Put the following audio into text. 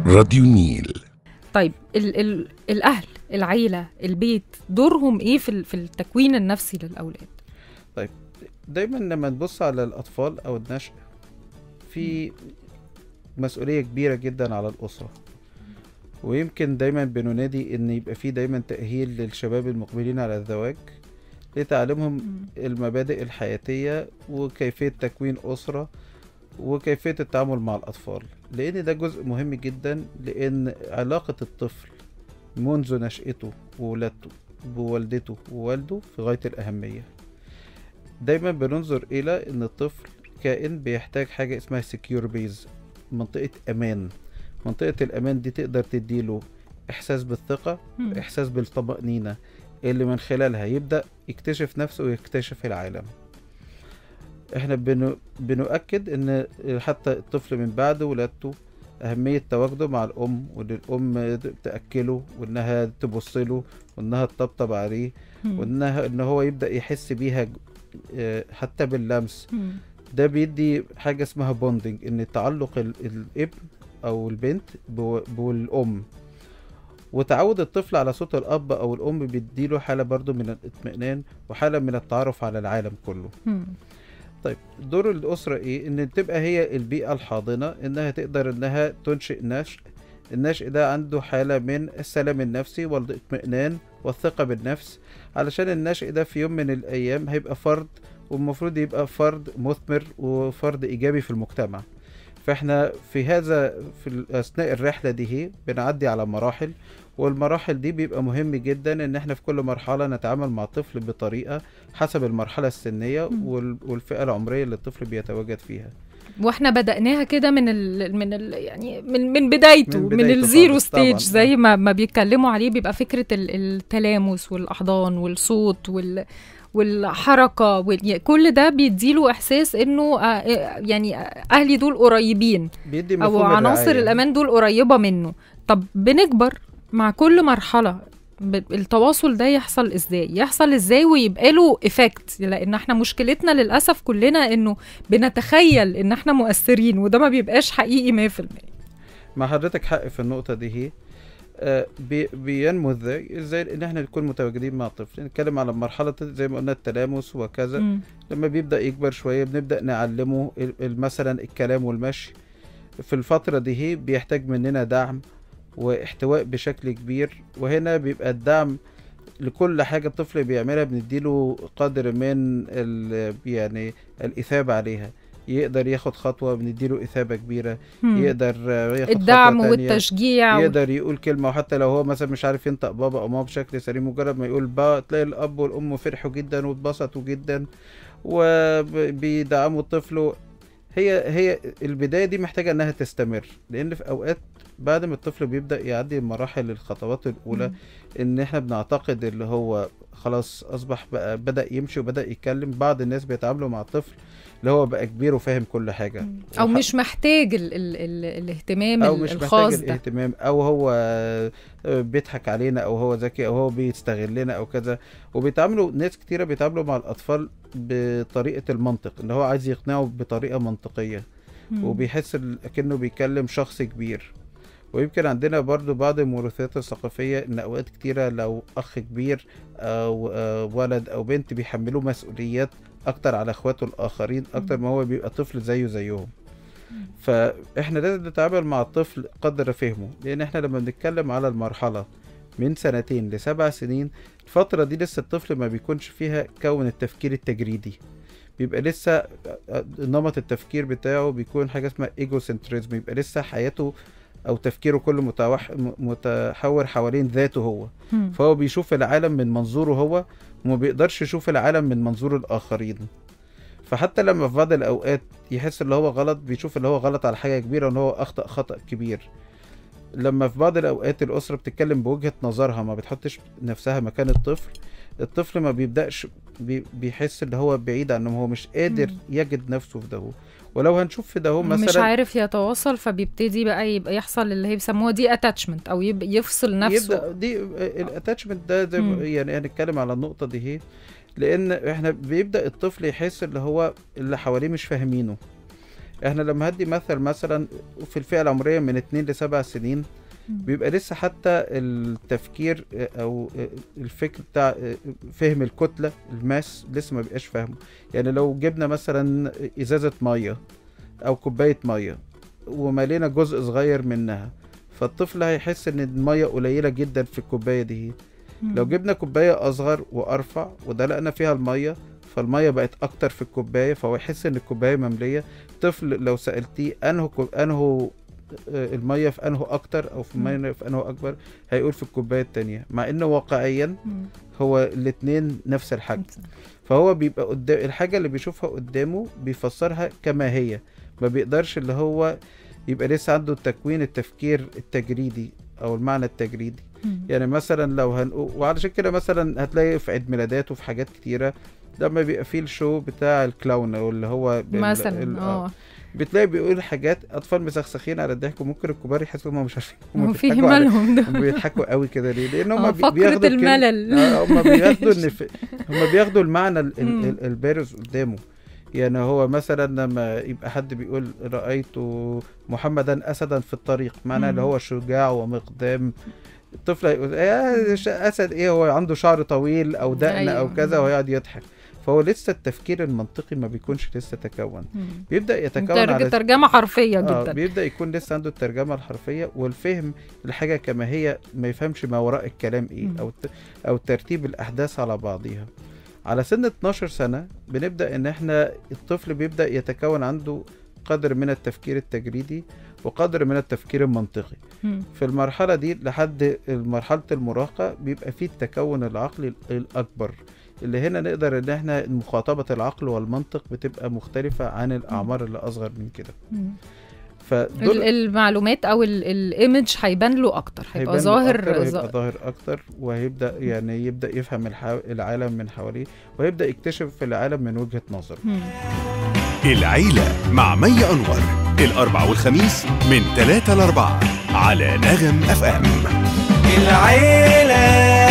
راديو نيل طيب ال ال الاهل العيله البيت دورهم ايه في ال- في التكوين النفسي للاولاد دايما لما نبص على الأطفال أو النشء في مسؤولية كبيرة جدا على الأسرة ويمكن دايما بننادي إن يبقى في دايما تأهيل للشباب المقبلين على الزواج لتعليمهم المبادئ الحياتية وكيفية تكوين أسرة وكيفية التعامل مع الأطفال لأن ده جزء مهم جدا لأن علاقة الطفل منذ نشأته وولادته بوالدته ووالده في غاية الأهمية دايما بننظر إلى إن الطفل كائن بيحتاج حاجة اسمها secure base منطقة أمان منطقة الأمان دي تقدر تديله إحساس بالثقة مم. إحساس بالطمأنينة اللي من خلالها يبدأ يكتشف نفسه ويكتشف العالم احنا بنو بنؤكد ان حتى الطفل من بعد ولادته أهمية تواجده مع الأم وإن الأم تأكله وإنها تبص له وإنها تطبطب عليه مم. وإنها إن هو يبدأ يحس بيها ج- آه، حتى باللمس مم. ده بيدي حاجة اسمها بوندنج إن تعلق ال- الابن أو البنت بو- بالأم وتعود الطفل على صوت الأب أو الأم بيديله حالة برضو من الاطمئنان وحالة من التعرف على العالم كله مم. طيب دور الأسرة إيه؟ إن تبقى هي البيئة الحاضنة إنها تقدر إنها تنشئ نشء النشء ده عنده حالة من السلام النفسي والاطمئنان والثقة بالنفس علشان النشء ده في يوم من الأيام هيبقى فرد والمفروض يبقى فرد مثمر وفرد إيجابي في المجتمع فإحنا في هذا في أثناء الرحلة دي هي بنعدي على مراحل والمراحل دي بيبقى مهم جدا ان احنا في كل مرحلة نتعامل مع الطفل بطريقة حسب المرحلة السنية مم. وال- والفئة العمرية اللي الطفل بيتواجد فيها واحنا بدأناها كده من ال من ال يعني من من بدايته من من, بدايته الزيرو خالص، ستيج طبعاً. زي ما ما بيتكلموا عليه بيبقى فكرة ال- التلامس والأحضان والصوت وال والحركة وال... كل ده بيديله إحساس إنه آه، آه، يعني أهلي دول قريبين بيدي أو مفهوم عناصر الرعاية. الأمان دول قريبة منه طب بنكبر مع كل مرحلة ب- التواصل ده يحصل ازاي يحصل ازاي ويبقى له افكت لان احنا مشكلتنا للاسف كلنا انه بنتخيل ان احنا مؤثرين وده ما بيبقاش حقيقي 100% مع حضرتك حق في النقطة دي هي آه، بي- بينمو ازاي ازاي ان احنا نكون متواجدين مع الطفل نتكلم على مرحلة زي ما قلنا التلامس وكذا مم. لما بيبدأ يكبر شوية بنبدأ نعلمه ال- ال- مثلا الكلام والمشي في الفترة دي هي بيحتاج مننا دعم واحتواء بشكل كبير وهنا بيبقى الدعم لكل حاجة الطفل بيعملها بنديله قدر من ال يعني الإثابة عليها يقدر ياخد خطوة بنديله إثابة كبيرة مم. يقدر آه، ياخد الدعم خطوة تانية والتشجيع و... يقدر يقول كلمة وحتى لو هو مثلا مش عارف ينطق بابا أو ماما بشكل سليم مجرد ما يقول با تلاقي الأب والأم فرحوا جدا واتبسطوا جدا وبيدعموا الطفل هي هي البداية دي محتاجة إنها تستمر لأن في أوقات بعد ما الطفل بيبدأ يعدي مراحل الخطوات الأولى مم. إن إحنا بنعتقد اللي هو خلاص أصبح بقى بدأ يمشي وبدأ يتكلم بعض الناس بيتعاملوا مع الطفل اللي هو بقى كبير وفاهم كل حاجة مم. او وح- مش محتاج ال... ال... ال... الاهتمام او ال- مش الخاص محتاج ده الاهتمام او هو آه، بيضحك علينا او هو ذكي او هو بيستغلنا او كذا وبيتعاملوا ناس كتيره بيتعاملوا مع الاطفال بطريقه المنطق ان هو عايز يقنعه بطريقه منطقيه مم. وبيحس ال- كأنه بيكلم شخص كبير ويمكن عندنا برضو بعض الموروثات الثقافية إن أوقات كتيرة لو أخ كبير أو آه، ولد أو بنت بيحملوه مسؤوليات أكتر على إخواته الآخرين أكتر ما هو بيبقى طفل زيه زيهم فإحنا لازم نتعامل مع الطفل قدر فهمه لأن إحنا لما بنتكلم على المرحلة من سنتين لسبع سنين الفترة دي لسه الطفل ما بيكونش فيها كون التفكير التجريدي بيبقى لسه نمط التفكير بتاعه بيكون حاجة اسمها ايجو سنتريزم بيبقى لسه حياته او تفكيره كله متوح... م- متحور حوالين ذاته هو مم. فهو بيشوف العالم من منظوره هو وما بيقدرش يشوف العالم من منظور الاخرين فحتى لما في بعض الاوقات يحس اللي هو غلط بيشوف اللي هو غلط على حاجه كبيره وان هو اخطا خطا كبير لما في بعض الاوقات الاسره بتتكلم بوجهه نظرها ما بتحطش نفسها مكان الطفل الطفل ما بيبداش بي بيحس ان هو بعيد عنه هو مش قادر مم. يجد نفسه في ده هو ولو هنشوف في ده هو مش مثلا عارف يتواصل فبيبتدي بقى يبقى يحصل اللي هي بيسموها دي اتاتشمنت او يب... يفصل نفسه يبدا دي الاتاتشمنت ده زي مم. ما- يعني هنتكلم على النقطه دي هي لان احنا بيبدا الطفل يحس اللي هو اللي حواليه مش فاهمينه احنا لما هدي مثل مثلا في الفئه العمريه من 2 ل 7 سنين بيبقى لسه حتى التفكير آه، او آه، الفكر بتاع آه، فهم الكتله الماس لسه ما بيبقاش فاهمه يعني لو جبنا مثلا ازازه ميه او كوبايه ميه وملينا جزء صغير منها فالطفل هيحس ان الميه قليله جدا في الكوبايه دي لو جبنا كوبايه اصغر وارفع ودلقنا فيها الميه فالميه بقت اكتر في الكوبايه فهو يحس ان الكوبايه ممليه طفل لو سالتيه انه كو- انه آه، الميه في انه اكتر او في مم. الميه في انه اكبر هيقول في الكوبايه التانية مع انه واقعيا مم. هو الاتنين نفس الحجم فهو بيبقى قدام الحاجه اللي بيشوفها قدامه بيفسرها كما هي ما بيقدرش اللي هو يبقى لسه عنده التكوين التفكير التجريدي او المعنى التجريدي مم. يعني مثلا لو هنقول وعلشان كده مثلا هتلاقي في عيد ميلادات وفي حاجات كتيره لما بيبقى فيه الشو بتاع الكلاون او اللي هو بال- مثلا ال- اه بتلاقي بيقول حاجات اطفال مسخسخين على الضحك وممكن الكبار يحسوا هم مش عارفين هم هو في بيضحكوا على- مالهم ده هم بيضحكوا قوي كده ليه لان هم آه، بي- فقرة بياخدوا الكلمة- الملل آه، هم بياخدوا ان في هم بياخدوا المعنى ال- ال- مم. ال- البارز قدامه يعني هو مثلا لما يبقى حد بيقول رأيت محمدا أسدا في الطريق معناه اللي مم. هو شجاع ومقدام الطفل هيقول يا ش- أسد إيه هو عنده شعر طويل أو دقن أو أيوة. كذا ويقعد يضحك فهو لسه التفكير المنطقي ما بيكونش لسه تكون مم. بيبدأ يتكون ترج- على ترجمة حرفية آه جدا بيبدا يكون لسه عنده الترجمه الحرفيه والفهم الحاجه كما هي ما يفهمش ما وراء الكلام ايه مم. او ت- او ترتيب الاحداث على بعضيها على سن 12 سنه بنبدا ان احنا الطفل بيبدا يتكون عنده قدر من التفكير التجريدي وقدر من التفكير المنطقي مم. في المرحله دي لحد مرحله المراهقه بيبقى فيه التكون العقلي الاكبر اللي هنا نقدر ان احنا مخاطبه العقل والمنطق بتبقى مختلفه عن الاعمار اللي اصغر من كده مم. ال- فدول المعلومات او الايمج هيبان له اكتر هيبقى هيبان له ظاهر أكتر وهيبقى ظا- ظاهر اكتر وهيبدا يعني يبدا يفهم الحا... العالم من حواليه ويبدا يكتشف العالم من وجهه نظره مم. العيلة مع مي أنور الأربع والخميس من 3 ل 4 على نغم أف أم العيلة